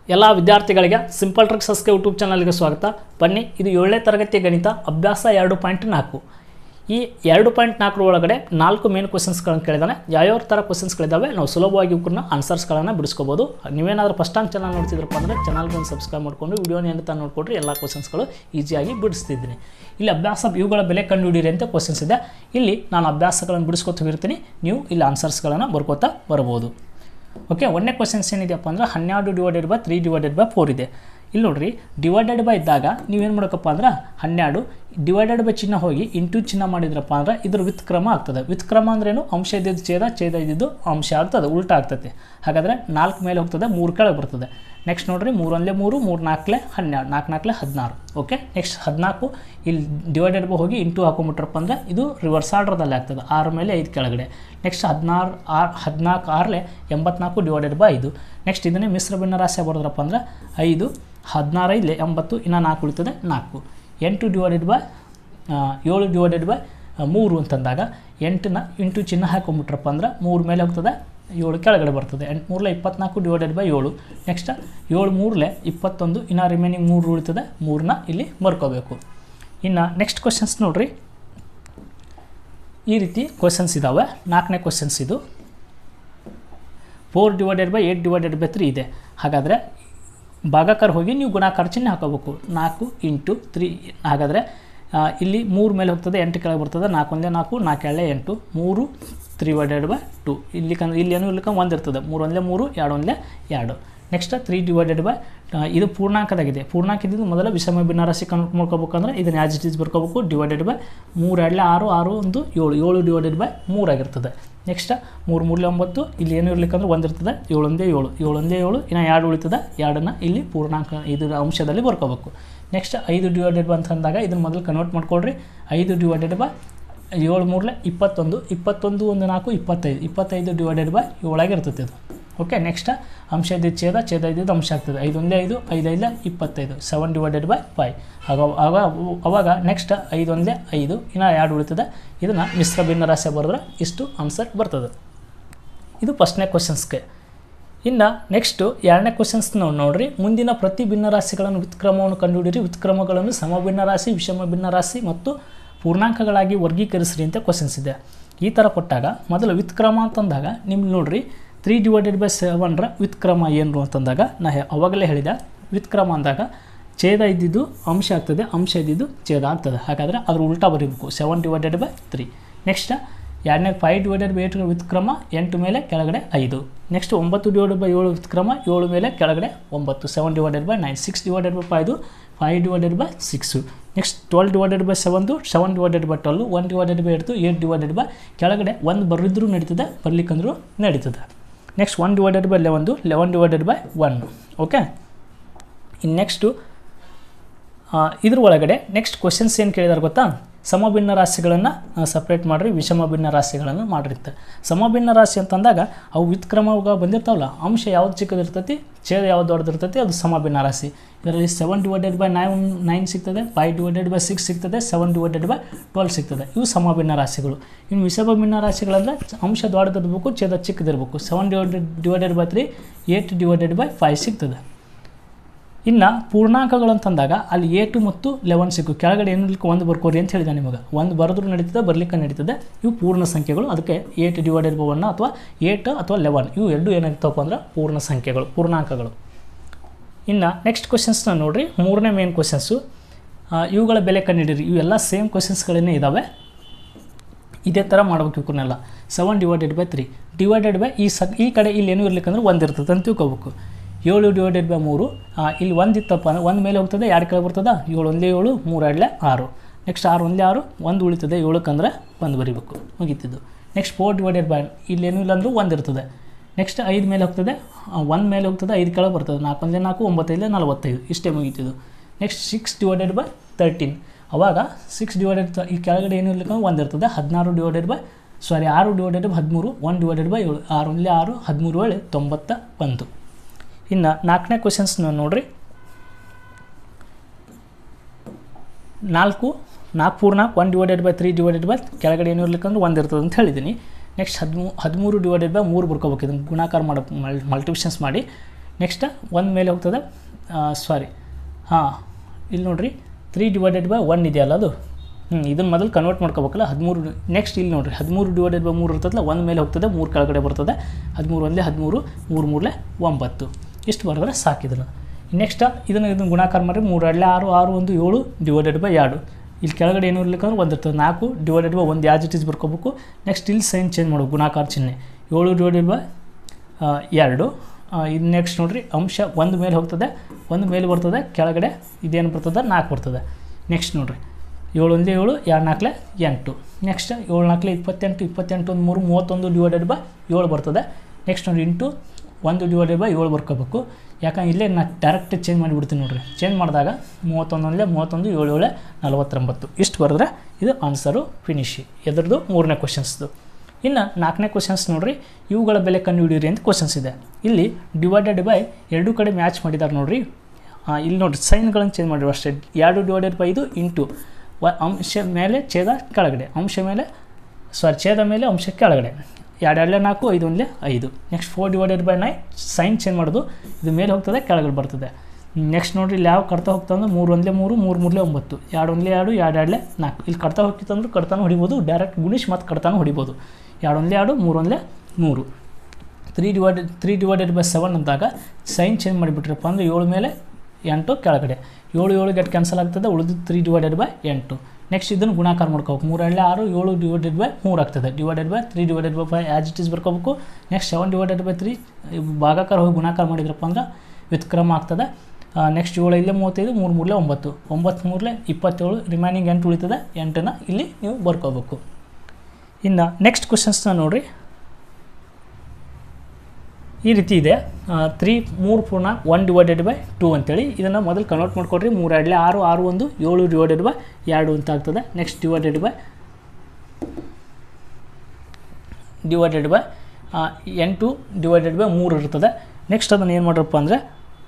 ಎಲ್ಲ ವಿದ್ಯಾರ್ಥಿಗಳಿಗೆ simple tricks S K YouTube ಚಾನಲ್ಗೆ ಸ್ವಾಗತ ಬನ್ನಿ ಇದು ಏಳನೇ ತರಗತಿಯ ಗಣಿತ ಅಭ್ಯಾಸ ಎರಡು ಪಾಯಿಂಟ್ ನಾಲ್ಕು ಈ ಎರಡು ಪಾಯಿಂಟ್ ನಾಲ್ಕರ ಒಳಗಡೆ ನಾಲ್ಕು ಮೇನ್ ಕ್ವಶನ್ಸ್ಗಳನ್ನು ಕೇಳಿದಾನೆ ಯಾವ್ಯಾವ ಥರ ಕ್ವಶನ್ಸ್ಗಳಿದ್ದಾವೆ ನಾವು ಸುಲಭವಾಗಿ ಇವ್ರನ್ನ ಆನ್ಸರ್ಸ್ಗಳನ್ನು ಬಿಡಿಸ್ಕೋಬೋದು ನೀವೇನಾದರೂ ಫಸ್ಟ್ ಟೈಮ್ ಚಾನಲ್ ನೋಡ್ತಿದ್ರಪ್ಪ ಅಂದರೆ ಚಾನಲ್ಗೆ ಒಂದು ಸಬ್ಸ್ಕ್ರೈಬ್ ಮಾಡ್ಕೊಂಡು ವಿಡಿಯೋನ ಏನು ನೋಡ್ಕೊಂಡ್ರೆ ಎಲ್ಲ ಕ್ವಶನ್ಸ್ಗಳು ಈಸಿಯಾಗಿ ಬಿಡಿಸ್ತಿದ್ದೀನಿ ಇಲ್ಲಿ ಅಭ್ಯಾಸ ಇವುಗಳ ಬೆಲೆ ಕಂಡುಹಿಡಿಯಿರಿ ಅಂತ ಕ್ವಶನ್ಸ್ ಇದೆ ಇಲ್ಲಿ ನಾನು ಅಭ್ಯಾಸಗಳನ್ನು ಬಿಡಿಸ್ಕೊತ ಹೋಗಿರ್ತೀನಿ ನೀವು ಇಲ್ಲಿ ಆನ್ಸರ್ಸ್ಗಳನ್ನು ಬರ್ಕೋತಾ ಬರ್ಬೋದು ಓಕೆ ಒಂದನೇ ಕ್ವಶನ್ಸ್ ಏನಿದೆಯಪ್ಪ ಅಂದ್ರೆ ಹನ್ನೆರಡು divided by three divided by four ಇದೆ ಇಲ್ಲಿ ನೋಡ್ರಿ ಡಿವೈಡೆಡ್ ಬೈ ಇದ್ದಾಗ ನೀವೇನು ಮಾಡಬೇಕಪ್ಪ ಅಂದ್ರೆ ಹನ್ನೆರಡು ಡಿವೈಡೆಡ್ ಬೈ ಚಿಹ್ನೆ ಹೋಗಿ ಇಂಟು ಚಿಹ್ನೆ ಮಾಡಿದ್ರಪ್ಪ ಅಂದ್ರೆ ಇದ್ರ ವಿತ್ ಕ್ರಮ ಆಗ್ತದೆ ವಿತ್ ಕ್ರಮ ಅಂದ್ರೇನು ಅಂಶ ಇದ್ದಿದ್ದು ಛೇದ ಛೇದ ಇದ್ದಿದ್ದು ಅಂಶ ಆಗ್ತದೆ ಉಲ್ಟಾ ಆಗ್ತದೆ ಹಾಗಾದರೆ ನಾಲ್ಕು ಮೇಲೆ ಹೋಗ್ತದೆ ಮೂರು ಕೆಳಗೆ ಬರ್ತದೆ ನೆಕ್ಸ್ಟ್ ನೋಡ್ರಿ ಮೂರೊಂದಲೇ ಮೂರು ಮೂರು ನಾಲ್ಕಲೆ ಹನ್ನೆರಡು ನಾಲ್ಕು ನಾಲ್ಕಲೆ ಹದಿನಾರು ಓಕೆ ನೆಕ್ಸ್ಟ್ ಹದಿನಾಲ್ಕು ಇಲ್ಲಿ ಡಿವೈಡೆಡ್ ಬೈ ಹೋಗಿ ಇಂಟು ಹಾಕೊಂಬಿಟ್ರಪ್ಪ ಅಂದ್ರೆ ಇದು ರಿವರ್ಸ್ ಆರ್ಡ್ರದಲ್ಲಿ ಆಗ್ತದೆ ಆರು ಮೇಲೆ ಐದು ಕೆಳಗಡೆ ನೆಕ್ಸ್ಟ್ ಹದಿನಾರು ಆರು ಹದಿನಾಲ್ಕು ಆರಲೆ ಎಂಬತ್ನಾಲ್ಕು ಡಿವೈಡೆಡ್ ಬೈ ಐದು ನೆಕ್ಸ್ಟ್ ಇದನ್ನೇ ಮಿಶ್ರ ಭಿನ್ನ ರಾಶಿ ಬರೋದ್ರಪ್ಪ ಅಂದ್ರೆ ಐದು ಹದಿನಾರು ಐದಲೆ ಎಂಬತ್ತು ಇನ್ನು ನಾಲ್ಕು ಉಳಿತದೆ ನಾಲ್ಕು ಎಂಟು ಡಿವೈಡೆಡ್ ಬೈ ಏಳು ಡಿವೈಡೆಡ್ ಬೈ ಮೂರು ಅಂತಂದಾಗ ಎಂಟನ್ನ ಇಂಟು ಚಿಹ್ನ ಹಾಕೊಂಬಿಟ್ರಪ್ಪ ಅಂದ್ರೆ ಮೂರು ಮೇಲೆ ಹೋಗ್ತದೆ ಏಳು ಕೆಳಗಡೆ ಬರ್ತದೆ ಎಂಟು ಮೂರಲೆ ಇಪ್ಪತ್ನಾಲ್ಕು ಡಿವೈಡೆಡ್ ಬೈ ಏಳು ನೆಕ್ಸ್ಟ್ ಏಳು ಮೂರಲೆ ಇಪ್ಪತ್ತೊಂದು ಇನ್ನು ರಿಮೈನಿಂಗ್ ಮೂರು ಉಳಿತದೆ ಮೂರನ್ನ ಇಲ್ಲಿ ಬರ್ಕೋಬೇಕು ಇನ್ನು ನೆಕ್ಸ್ಟ್ ಕ್ವಶನ್ಸ್ ನೋಡ್ರಿ ಈ ರೀತಿ ಕ್ವಶನ್ಸ್ ಇದ್ದಾವೆ ನಾಲ್ಕನೇ ಕ್ವಶನ್ಸ್ ಇದು four divided by eight divided by three ಇದೆ ಹಾಗಾದರೆ ಭಾಗಾಕಾರ ಹೋಗಿ ನೀವು ಗುಣಾಕಾರ ಚಿಹ್ನೆ ಹಾಕೋಬೇಕು ನಾಲ್ಕು ಇಂಟು ತ್ರೀ ಹಾಗಾದರೆ ಆ, ಇಲ್ಲಿ ಮೂರು ಮೇಲೆ ಹೋಗ್ತದೆ ಎಂಟು ಕೆಳಗೆ ಬರ್ತದೆ ನಾಲ್ಕು ಒಂದೇ ನಾಲ್ಕು ನಾಲ್ಕು ಎಳ್ಳೆ ಎಂಟು ಮೂರು ತ್ರೀ ಡಿವೈಡೆಡ್ ಬೈ ಟು ಇಲ್ಲಿ ಕಂದ್ರೆ ಇಲ್ಲಿ ಏನೂ ಇರ್ಲಿಕ್ಕೆ ಒಂದು ಇರ್ತದೆ ಮೂರು ಒಂದಲೇ ಮೂರು ಎರಡು ಒಂದಲೇ ಎರಡು ನೆಕ್ಸ್ಟ್ ತ್ರೀ ಡಿವೈಡೆಡ್ ಬೈ ಇದು ಪೂರ್ಣಾಂಕದಾಗಿದೆ ಪೂರ್ಣಾಂಕ ಇದ್ದಿದ್ದು ಮೊದಲ ವಿಷಮ ಭಿನ್ನರಾಶಿ ಕನ್ವರ್ಟ್ ಮಾಡ್ಕೋಬೇಕಂದ್ರೆ ಇದನ್ನು ಆ್ಯಸ್ ಇಟ್ ಈಸ್ ಬರ್ಕೋಬೇಕು ಡಿವೈಡೆಡ್ ಬೈ ಮೂರು ಎರಡಲೆ ಆರು ಆರು ಒಂದು ಏಳು ಏಳು ಡಿವೈಡೆಡ್ ಬೈ ಮೂರಾಗಿರ್ತದೆ ನೆಕ್ಸ್ಟ್ ಮೂರು ಮೂರಲೆ ಒಂಬತ್ತು ಇಲ್ಲಿ ಏನು ಇರ್ಲಿಕ್ಕಂದ್ರೆ ಒಂದು ಇರ್ತದೆ ಏಳೊಂದೇ ಏಳು ಏಳೊಂದೇ ಏಳು ಇನ್ನು ಎರಡು ಉಳಿತದೆ ಎರಡನ್ನು ಇಲ್ಲಿ ಪೂರ್ಣಾಂಕ ಇದರ ಅಂಶದಲ್ಲಿ ಬರ್ಕೋಬೇಕು ನೆಕ್ಸ್ಟ್ ಐದು ಡಿವೈಡೆಡ್ ಬೈ ಅಂತಂದಾಗ ಇದನ್ನು ಮೊದಲು ಕನ್ವರ್ಟ್ ಮಾಡ್ಕೊಳ್ರಿ ಐದು ಡಿವೈಡೆಡ್ ಬೈ ಏಳು ಮೂರಲೆ ಇಪ್ಪತ್ತೊಂದು ಇಪ್ಪತ್ತೊಂದು ಒಂದು ನಾಲ್ಕು ಇಪ್ಪತ್ತೈದು ಇಪ್ಪತ್ತೈದು ಡಿವೈಡೆಡ್ ಬೈ ಏಳಾಗಿರ್ತದೆ ಇದು ಓಕೆ ನೆಕ್ಸ್ಟ್ ಅಂಶ ಇದ್ದಿದ್ದು ಛೇದ ಛೇದ ಇದ್ದಿದ್ದು ಅಂಶ ಆಗ್ತದೆ ಐದು ಒಂದೇ ಐದು ಐದು ಐದು ಇಪ್ಪತ್ತೈದು ಸೆವೆನ್ ಡಿವೈಡೆಡ್ ಬೈ ಫೈವ್ ಆಗ ಆಗ ಅವಾಗ ನೆಕ್ಸ್ಟ್ ಐದು ಒಂದೇ ಐದು ಇನ್ನು ಎರಡು ಉಳಿತದೆ ಇದನ್ನು ಮಿಶ್ರ ಭಿನ್ನ ರಾಶಿ ಬರೆದ್ರೆ ಇಷ್ಟು ಆನ್ಸರ್ ಬರ್ತದೆ ಇದು ಫಸ್ಟ್ನೇ ಕ್ವಶನ್ಸ್ಗೆ ಇನ್ನು ನೆಕ್ಸ್ಟು ಎರಡನೇ ಕ್ವಶನ್ಸ್ ನಾವು ನೋಡ್ರಿ ಮುಂದಿನ ಪ್ರತಿ ಭಿನ್ನರಾಶಿಗಳನ್ನು ವ್ಯುತ್ಕ್ರಮವನ್ನು ಕಂಡುಹಿಡಿಯಿರಿ ವ್ಯುತ್ಕ್ರಮಗಳನ್ನು ಸಮಭಿನ್ನ ರಾಶಿ ವಿಷಮ ಭಿನ್ನ ರಾಶಿ ಮತ್ತು ಪೂರ್ಣಾಂಕಗಳಾಗಿ ವರ್ಗೀಕರಿಸ್ರಿ ಅಂತ ಕ್ವಶನ್ಸ್ ಇದೆ ಈ ಥರ ಕೊಟ್ಟಾಗ ಮೊದಲು ವ್ಯುತ್ಕ್ರಮ ಅಂತಂದಾಗ ನಿಮ್ಗೆ ನೋಡ್ರಿ ತ್ರೀ ಡಿವೈಡೆಡ್ ಬೈ ಸೆವೆನ್ರ ವ್ಯುತ್ಕ್ರಮ ಏನು ಅಂತಂದಾಗ ನಾ ಹೇ- ಅವಾಗಲೇ ಹೇಳಿದೆ ವ್ಯುತ್ಕ್ರಮ ಅಂದಾಗ ಛೇದ ಇದ್ದಿದ್ದು ಅಂಶ ಆಗ್ತದೆ ಅಂಶ ಇದ್ದಿದ್ದು ಛೇದ ಆಗ್ತದೆ ಹಾಗಾದರೆ ಅದ್ರ ಉಲ್ಟಾ ಬರೀಬೇಕು seven divided by three next ಎರಡನೇ ಫೈವ್ ಡಿವೈಡೆಡ್ ಬೈ ಏಟ್ ವ್ಯುತ್ಕ್ರಮ ಎಂಟು ಮೇಲೆ ಕೆಳಗಡೆ ಐದು ನೆಕ್ಸ್ಟ್ ಒಂಬತ್ತು ಡಿವೈಡೆಡ್ ಬೈ ಏಳು ವ್ಯುತ್ಕ್ರಮ ಏಳು ಮೇಲೆ ಕೆಳಗಡೆ ಒಂಬತ್ತು seven divided by nine six divided by ಫೈದು five divided by six next twelve divided by ಸೆವೆನ್ದು seven divided by twelve one divided by ಏಟ್ದು ಏಟ್ ಡಿವೈಡೆಡ್ ಬೈ ಕೆಳಗಡೆ ಒಂದು ಬರಿದ್ರೂ ನಡೀತದೆ ಬರ್ಲಿಕ್ಕಂದ್ರೂ ನಡೀತದೆ ನೆಕ್ಸ್ಟ್ ಒನ್ ಡಿವೈಡೆಡ್ ಬೈ ಲೆವೆನ್ದು eleven divided by one okay ಇನ್ನು ನೆಕ್ಸ್ಟು ಇದ್ರ ಒಳಗಡೆ ನೆಕ್ಸ್ಟ್ ಕ್ವಶನ್ಸ್ ಏನು ಕೇಳಿದಾರೆ ಗೊತ್ತಾ ಸಮಭಿನ್ನ ರಾಶಿಗಳನ್ನು ಸಪ್ರೇಟ್ ಮಾಡಿರಿ ವಿಷಮ ಭಿನ್ನ ರಾಶಿಗಳನ್ನು ಮಾಡಿರುತ್ತೆ ಸಮಭಿನ್ನ ರಾಶಿ ಅಂತಂದಾಗ ಅವು ವ್ಯುತ್ಕ್ರಮವಾಗ ಬಂದಿರ್ತಾವಲ್ಲ ಅಂಶ ಯಾವ್ದು ಚಿಕ್ಕದಿರ್ತೈತಿ ಛೇದ ಯಾವ್ದು ದೊಡ್ಡದಿರ್ತೈತಿ ಅದು ಸಮಭಿನ್ನ ರಾಶಿ ಇದರಲ್ಲಿ seven divided by nine nine ಸಿಗ್ತದೆ ಫೈವ್ ಡಿವೈಡೆಡ್ ಬೈ ಸಿಕ್ಸ್ ಸಿಗ್ತದೆ ಸೆವೆನ್ ಡಿವೈಡೆಡ್ ಬೈ ಟ್ವೆಲ್ ಸಿಗ್ತದೆ ಇವು ಸಮಭಿನ್ನ ರಾಶಿಗಳು ಇನ್ನು ವಿಷಮ ಭಿನ್ನ ರಾಶಿಗಳಂದರೆ ಅಂಶ ದೊಡ್ಡದಿರ್ಬೇಕು ಛೇದ ಚಿಕ್ಕದಿರಬೇಕು seven divided divided by three eight divided by five ಸಿಗ್ತದೆ ಇನ್ನು ಪೂರ್ಣಾಂಕಗಳು ಅಂತಂದಾಗ ಅಲ್ಲಿ ಏಟು ಮತ್ತು ಲೆವೆನ್ ಸಿಕ್ಕು ಕೆಳಗಡೆ ಏನು ಇರ್ಲಿಕ್ಕೆ ಒಂದು ಬರ್ಕೋರಿ ಅಂತ ಹೇಳಿದೆ ನಿಮಗೆ ಒಂದು ಬರೆದ್ರೂ ನಡೀತದೆ ಬರ್ಲಿಕ್ಕೆ ನಡೀತದೆ ಇವು ಪೂರ್ಣ ಸಂಖ್ಯೆಗಳು ಅದಕ್ಕೆ ಏಟ್ ಡಿವೈಡೆಡ್ ಬೈ ಒನ್ ಅಥವಾ ಏಟ್ ಅಥವಾ ಲೆವೆನ್ ಇವು ಎರಡು ಏನಾಗ್ತಾವಪ್ಪ ಅಂದ್ರೆ ಪೂರ್ಣ ಸಂಖ್ಯೆಗಳು ಪೂರ್ಣಾಂಕಗಳು ಇನ್ನು ನೆಕ್ಸ್ಟ್ ಕ್ವಶನ್ಸ್ನ ನೋಡಿರಿ ಮೂರನೇ ಮೇನ್ ಕ್ವಶನ್ಸು ಇವುಗಳ ಬೆಲೆ ಕಂಡುಹಿಡಿರಿ ಇವೆಲ್ಲ ಸೇಮ್ ಕ್ವಶನ್ಸ್ಗಳನ್ನೇ ಇದ್ದಾವೆ ಇದೇ ಥರ ಮಾಡ್ಬೇಕು ಇವಕ್ಕನ್ನೆಲ್ಲ seven divided by three divided by ಈ ಸ ಈ ಕಡೆ ಇಲ್ಲಿ ಏನೂ ಇರ್ಲಿಕ್ಕಂದ್ರೆ ಒಂದು ಇರ್ತದೆ ಅಂತ ತಿಳ್ಕೊಬೇಕು ಏಳು ಡಿವೈಡೆಡ್ ಬೈ ಮೂರು ಆ, ಇಲ್ಲಿ ಒಂದು ಇತ್ತಪ್ಪ ಅಂದ್ರೆ ಒಂದು ಮೇಲೆ ಹೋಗ್ತದೆ ಎರಡು ಕೆಳಗೆ ಬರ್ತದೆ ಏಳು ಒಂದೇ ಏಳು ಮೂರು ಎರಡಲೆ ಆರು ನೆಕ್ಸ್ಟ್ ಆರು ಒಂದೇ ಆರು ಒಂದು ಉಳಿತದೆ ಏಳಕ್ಕಂದ್ರೆ ಒಂದು ಬರಿಬೇಕು ಮುಗೀತಿದ್ದು ನೆಕ್ಸ್ಟ್ ಫೋರ್ ಡಿವೈಡೆಡ್ ಬೈ ಇಲ್ಲೇನೂ ಇಲ್ಲ ಅಂದರೂ ಒಂದು ಇರ್ತದೆ ನೆಕ್ಸ್ಟ್ ಐದು ಮೇಲೆ ಹೋಗ್ತದೆ ಒಂದು ಮೇಲೆ ಹೋಗ್ತದೆ ಐದು ಕೆಳಗೆ ಬರ್ತದೆ ನಾಲ್ಕು ಒಂದೇ ನಾಲ್ಕು ಒಂಬತ್ತೈದು ನಲವತ್ತೈದು ಇಷ್ಟೇ ಮುಗೀತಿದ್ದು next six divided by thirteen ಅವಾಗ ಸಿಕ್ಸ್ ಡಿವೈಡೆಡ್ ಈ ಕೆಳಗಡೆ ಏನು ಇರ್ಲಿಕ್ಕೆ ಒಂದು ಇರ್ತದೆ ಹದಿನಾರು ಡಿವೈಡೆಡ್ ಬೈ ಸಾರಿ ಆರು ಡಿವೈಡೆಡ್ ಬೈ ಹದಿಮೂರು ಒನ್ ಡಿವೈಡೆಡ್ ಬೈ ಏಳು ಆರು ಒಂದಲೇ ಆರು ಹದಿಮೂರು ಏಳು ತೊಂಬತ್ತ ಒಂದು ಇನ್ನು ನಾಲ್ಕನೇ ಕ್ವಶನ್ಸ್ ನೋಡ್ರಿ ನಾಲ್ಕು ನಾಲ್ಕು ಪೂರ್ಣ one divided by three divided by ಕೆಳಗಡೆ ಏನು ಇರ್ಲಿಕ್ಕಂದ್ರೆ ಒಂದು ಇರ್ತದೆ ಅಂತ ಹೇಳಿದ್ದೀನಿ ನೆಕ್ಸ್ಟ್ ಹದಿಮೂ ಹದಿಮೂರು ಡಿವೈಡೆಡ್ ಬೈ ಮೂರು ಬರ್ಕೋಬೇಕು ಇದನ್ನು ಗುಣಾಕಾರ ಮಾಡೋ ಮಲ್ಟಿವಿಷನ್ಸ್ ಮಾಡಿ ನೆಕ್ಸ್ಟ್ ಒಂದು ಮೇಲೆ ಹೋಗ್ತದೆ ಸಾರಿ ಹಾಂ ಇಲ್ಲಿ ನೋಡಿರಿ ತ್ರೀ ಡಿವೈಡೆಡ್ ಬೈ ಒನ್ ಇದೆಯಲ್ಲ ಅದು ಹ್ಞೂ ಇದನ್ನು ಮೊದಲು ಕನ್ವರ್ಟ್ ಮಾಡ್ಕೋಬೇಕಲ್ಲ ಹದಿಮೂರು ನೆಕ್ಸ್ಟ್ ಇಲ್ಲಿ ನೋಡಿರಿ ಹದಿಮೂರು ಡಿವೈಡೆಡ್ ಬೈ ಮೂರು ಇರ್ತದಲ್ಲ ಒಂದು ಮೇಲೆ ಹೋಗ್ತದೆ ಮೂರು ಕೆಳಗಡೆ ಬರ್ತದೆ ಹದಿಮೂರು ಒಂದೇ ಹದಿಮೂರು ಮೂರು ಮೂರಲೆ ಒಂಬತ್ತು ಇಷ್ಟು ಬರೆದ್ರೆ ಸಾಕಿದನು ನೆಕ್ಸ್ಟ್ ಇದನ್ನು ಇದನ್ನು ಗುಣಾಕಾರ ಮಾಡಿ ಮೂರು ಎರಡಲೆ ಆರು ಆರು ಒಂದು ಏಳು ಡಿವೈಡೆಡ್ ಬೈ ಎರಡು ಇಲ್ಲಿ ಕೆಳಗಡೆ ಏನು ಇರ್ಲಿಕ್ಕಂದ್ರೆ ಒಂದು ಇರ್ತದೆ ನಾಲ್ಕು ಡಿವೈಡೆಡ್ ಬೈ ಒಂದು ಯಾಜ್ ಇಟ್ ಇಸ್ ಬರ್ಕೋಬೇಕು ನೆಕ್ಸ್ಟ್ ಇಲ್ಲಿ ಸೈನ್ ಚೇಂಜ್ ಮಾಡೋದು ಗುಣಾಕಾರ ಚಿಹ್ನೆ ಏಳು ಡಿವೈಡೆಡ್ ಬೈ ಆ, ಎರಡು ಇದು ನೆಕ್ಸ್ಟ್ ನೋಡಿರಿ ಅಂಶ ಒಂದು ಮೇಲೆ ಹೋಗ್ತದೆ ಒಂದು ಮೇಲೆ ಬರ್ತದೆ ಕೆಳಗಡೆ ಇದೇನು ಬರ್ತದೆ ನಾಲ್ಕು ಬರ್ತದೆ ನೆಕ್ಸ್ಟ್ ನೋಡಿರಿ ಏಳು ಒಂದೇ ಏಳು ಎರಡು ನಾಲ್ಕಲೆ ಎಂಟು ನೆಕ್ಸ್ಟ್ ಏಳು ನಾಲ್ಕಲೆ ಇಪ್ಪತ್ತೆಂಟು ಇಪ್ಪತ್ತೆಂಟು ಒಂದು ಮೂರು ಮೂವತ್ತೊಂದು ಡಿವೈಡೆಡ್ ಬೈ ಏಳು ಬರ್ತದೆ ನೆಕ್ಸ್ಟ್ ನೋಡಿ ಇಂಟು ಒಂದು ಡಿವೈಡೆಡ್ ಬೈ ಏಳು ಬರ್ಕೋಬೇಕು ಯಾಕಂದ್ರೆ ಇಲ್ಲೇ ನಾನು ಡೈರೆಕ್ಟ್ ಚೇಂಜ್ ಮಾಡಿಬಿಡ್ತೀನಿ ನೋಡಿರಿ ಚೇಂಜ್ ಮಾಡಿದಾಗ ಮೂವತ್ತೊಂದೊಂದಲೇ ಮೂವತ್ತೊಂದು ಏಳು ಏಳೆ ನಲವತ್ತೊಂಬತ್ತು ಇಷ್ಟು ಬರೆದ್ರೆ ಇದು ಆನ್ಸರು ಫಿನಿಶಿ ಎದ್ರದ್ದು ಮೂರನೇ ಕ್ವಶನ್ಸ್ದು ಇನ್ನು ನಾಲ್ಕನೇ ಕ್ವಶನ್ಸ್ ನೋಡ್ರಿ ಇವುಗಳ ಬೆಲೆ ಕಂಡುಹಿಡಿಯಿರಿ ಅಂತ ಕ್ವಶನ್ಸ್ ಇದೆ ಇಲ್ಲಿ ಡಿವೈಡೆಡ್ ಬೈ ಎರಡು ಕಡೆ ಮ್ಯಾಚ್ ಮಾಡಿದ್ದಾರೆ ನೋಡ್ರಿ ಆ, ಇಲ್ಲಿ ನೋಡ್ರಿ ಸೈನ್ಗಳನ್ನು ಚೇಂಜ್ ಮಾಡಿರೋ ಅಷ್ಟೇ ಎರಡು ಡಿವೈಡೆಡ್ ಬೈ ಇದು ಇಂಟು ವ ಅಂಶ ಮೇಲೆ ಛೇದ ಕೆಳಗಡೆ ಅಂಶ ಮೇಲೆ ಸಾರಿ ಛೇದ ಮೇಲೆ ಅಂಶ ಕೆಳಗಡೆ ಎರಡು ಎರಡಲೇ ನಾಲ್ಕು ಐದು ಒಂದಲೇ ಐದು next four divided by nine sign change ಮಾಡೋದು ಇದು ಮೇಲೆ ಹೋಗ್ತದೆ ಕೆಳಗಡೆ ಬರ್ತದೆ ನೆಕ್ಸ್ಟ್ ನೋಡ್ರಿ ಇಲ್ಲಿ ಯಾವ ಕಡ್ತಾ ಹೋಗ್ತಾ ಅಂದ್ರೆ ಮೂರು ಒಂದಲೇ ಮೂರು ಮೂರು ಮೂರಲೇ ಒಂಬತ್ತು ಎರಡು ಒಂದಲೇ ಎರಡು ಎರಡು ಎರಡಲೇ ನಾಲ್ಕು ಇಲ್ಲಿ ಕಡ್ತಾ ಹೋಗ್ತಿತ್ತಂದ್ರೆ ಕಡ್ತಾನು ಹೊಡಿಬೋದು ಡೈರೆಕ್ಟ್ ಗುಣಿಶ್ ಮತ್ತು ಕಡ್ತಾನು ಹೊಡಿಬೋದು ಎರಡು ಒಂದಲೇ ಎರಡು ಮೂರು ಒಂದಲೇ ಮೂರು three divided three divided by seven ಅಂದಾಗ ಸೈನ್ ಚೇಂಜ್ ಮಾಡಿಬಿಟ್ರಪ್ಪ ಅಂದರೆ ಏಳು ಮೇಲೆ ಎಂಟು ಕೆಳಗಡೆ ಏಳು ಏಳು ಗೆಟ್ ಕ್ಯಾನ್ಸಲ್ ಆಗ್ತದೆ ಉಳಿದು ತ್ರೀ ಡಿವೈಡೆಡ್ ಬೈ ಎಂಟು ನೆಕ್ಸ್ಟ್ ಇದನ್ನು ಗುಣಾಕಾರ ಮಾಡ್ಕೋಬೇಕು ಮೂರು ಎರಡೇ ಆರು ಏಳು ಡಿವೈಡೆಡ್ ಬೈ ಮೂರು ಆಗ್ತದೆ divided by three divided by five as it is ಬರ್ಕೋಬೇಕು next seven divided by three ಭಾಗಾಕಾರ ಹೋಗಿ ಗುಣಾಕಾರ ಮಾಡಿದ್ರಪ್ಪ ಅಂದ್ರೆ ವ್ಯುತ್ಕ್ರಮ ಆಗ್ತದೆ ನೆಕ್ಸ್ಟ್ ಏಳು ಇಲ್ಲೇ ಮೂವತ್ತೈದು ಮೂರು ಮೂರಲೇ ಒಂಬತ್ತು ಒಂಬತ್ತು ಮೂರಲೇ ಇಪ್ಪತ್ತೇಳು ರಿಮೈನಿಂಗ್ ಎಂಟು ಉಳಿತದೆ ಎಂಟನ್ನು ಇಲ್ಲಿ ನೀವು ಬರ್ಕೋಬೇಕು ಇನ್ನು ನೆಕ್ಸ್ಟ್ ಕ್ವಶನ್ಸ್ನ ನೋಡಿರಿ ಈ ರೀತಿ ಇದೆ ತ್ರೀ ಮೂರು ಪೂರ್ಣ ಒನ್ ಡಿವೈಡೆಡ್ ಬೈ ಟೂ ಅಂತೇಳಿ ಇದನ್ನು ಮೊದಲು ಕನ್ವರ್ಟ್ ಮಾಡ್ಕೊಡ್ರಿ ಮೂರು ಎರಡಲೇ ಆರು ಆರು ಒಂದು ಏಳು ಡಿವೈಡೆಡ್ ಬೈ ಎರಡು ಅಂತ ಆಗ್ತದೆ next divided by divided by ಎಂಟು ಡಿವೈಡೆಡ್ ಬೈ ಮೂರು ಇರ್ತದೆ ನೆಕ್ಸ್ಟ್ ಅದನ್ನು ಏನು ಮಾಡ್ರಪ್ಪ ಅಂದರೆ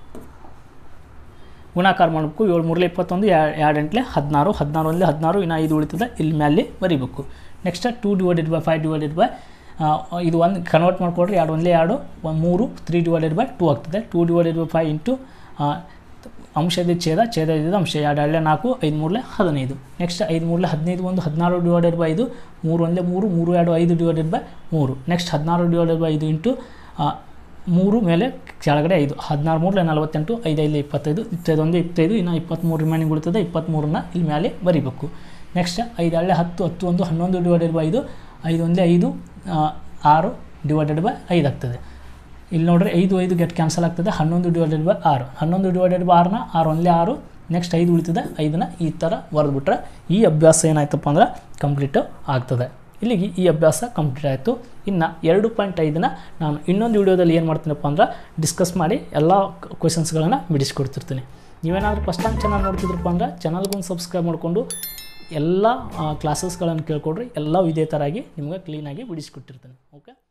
ಗುಣಾಕಾರ ಮಾಡಬೇಕು ಏಳು ಮೂರಲೆ ಇಪ್ಪತ್ತೊಂದು ಎರಡು ಎಂಟ್ಲೆ ಹದಿನಾರು ಹದಿನಾರು ಒಂದಲೇ ಹದಿನಾರು ಇನ್ನು ಐದು ಉಳಿತದೆ ಇಲ್ಲಿ ಮೇಲೆ ಬರಿಬೇಕು next two divided by five divided by ಇದು ಒಂದು ಕನ್ವರ್ಟ್ ಮಾಡಿಕೊಡ್ರಿ ಎರಡು ಒಂದಲೇ ಎರಡು ಒಂದು ಮೂರು ತ್ರೀ ಡಿವೈಡೆಡ್ ಬೈ ಟೂ ಆಗ್ತದೆ two divided by five into ಅಂಶದ ಛೇದ ಛೇದ ಇದ್ದಿದ್ದು ಅಂಶ ಎರಡು ಎರಡಲೇ ನಾಲ್ಕು ಐದು ಮೂರಲೆ ಹದಿನೈದು ನೆಕ್ಸ್ಟ್ ಐದು ಮೂರಲೆ ಹದಿನೈದು ಒಂದು ಹದಿನಾರು ಡಿವೈಡೆಡ್ ಬೈ ಐದು ಮೂರು ಒಂದಲೇ ಮೂರು ಮೂರು ಎರಡು ಐದು ಡಿವೈಡೆಡ್ ಬೈ ಮೂರು ನೆಕ್ಸ್ಟ್ ಹದಿನಾರು ಡಿವೈಡೆಡ್ ಬೈ ಐದು ಇಂಟು ಮೂರು ಮೇಲೆ ಕೆಳಗಡೆ ಐದು ಹದಿನಾರು ಮೂರಲೆ ನಲವತ್ತೆಂಟು ಐದು ಐದು ಇಪ್ಪತ್ತೈದು ಇಪ್ಪತ್ತೈದು ಒಂದು ಇಪ್ಪತ್ತೈದು ಇನ್ನು ಇಪ್ಪತ್ತ್ಮೂರು ರಿಮೈನಿಂಗ್ ಉಳಿತದೆ ಇಪ್ಪತ್ತ್ಮೂರನ್ನ ಇಲ್ಲಿ ಮೇಲೆ ಬರಿಬೇಕು ನೆಕ್ಸ್ಟ್ ಐದು ಹಳ್ಳೆ ಹತ್ತು ಹತ್ತು ಒಂದು ಹನ್ನೊಂದು ಡಿವೈಡೆಡ್ ಬೈ ಐದು ಐದು ಒಂದೇ ಐದು ಆ, ಆರು ಡಿವೈಡೆಡ್ ಬೈ ಐದು ಆಗ್ತದೆ ಇಲ್ಲಿ ನೋಡ್ರಿ ಐದು ಐದು ಗೆಟ್ ಕ್ಯಾನ್ಸಲ್ ಆಗ್ತದೆ ಹನ್ನೊಂದು ಡಿವೈಡೆಡ್ ಬೈ ಆರು ಹನ್ನೊಂದು ಡಿವೈಡೆಡ್ ಬೈ ಆರನ್ನ ಆರು ಒಂದಲೇ ಆರು ನೆಕ್ಸ್ಟ್ ಐದು ಉಳಿತದೆ ಐದನ್ನ ಈ ಥರ ಬರೆದ್ಬಿಟ್ರೆ ಈ ಅಭ್ಯಾಸ ಏನಾಯ್ತಪ್ಪ ಅಂದ್ರೆ ಕಂಪ್ಲೀಟು ಆಗ್ತದೆ ಇಲ್ಲಿಗೆ ಈ ಅಭ್ಯಾಸ ಕಂಪ್ಲೀಟ್ ಆಯಿತು ಇನ್ನು ಎರಡು ಪಾಯಿಂಟ್ ಐದನ್ನ ನಾನು ಇನ್ನೊಂದು ವಿಡಿಯೋದಲ್ಲಿ ಏನು ಮಾಡ್ತೀನಪ್ಪ ಅಂದ್ರೆ ಡಿಸ್ಕಸ್ ಮಾಡಿ ಎಲ್ಲ ಕ್ವಶನ್ಸ್ಗಳನ್ನು ಬಿಡಿಸ್ಕೊಡ್ತಿರ್ತೀನಿ ನೀವೇನಾದರೂ ಫಸ್ಟ್ ಟೈಮ್ ಚಾನಲ್ ನೋಡ್ತಿದ್ರಪ್ಪ ಅಂದ್ರೆ ಚಾನಲ್ಗೊಂದು ಸಬ್ಸ್ಕ್ರೈಬ್ ಮಾಡಿಕೊಂಡು ಎಲ್ಲ ಕ್ಲಾಸಸ್ಗಳನ್ನು ಕೇಳ್ಕೊಡ್ರಿ ಎಲ್ಲ ಇದೇ ಥರ ಆಗಿ ನಿಮ್ಗೆ ಕ್ಲೀನಾಗಿ ಬಿಡಿಸ್ಕೊಟ್ಟಿರ್ತೀನಿ ಓಕೆ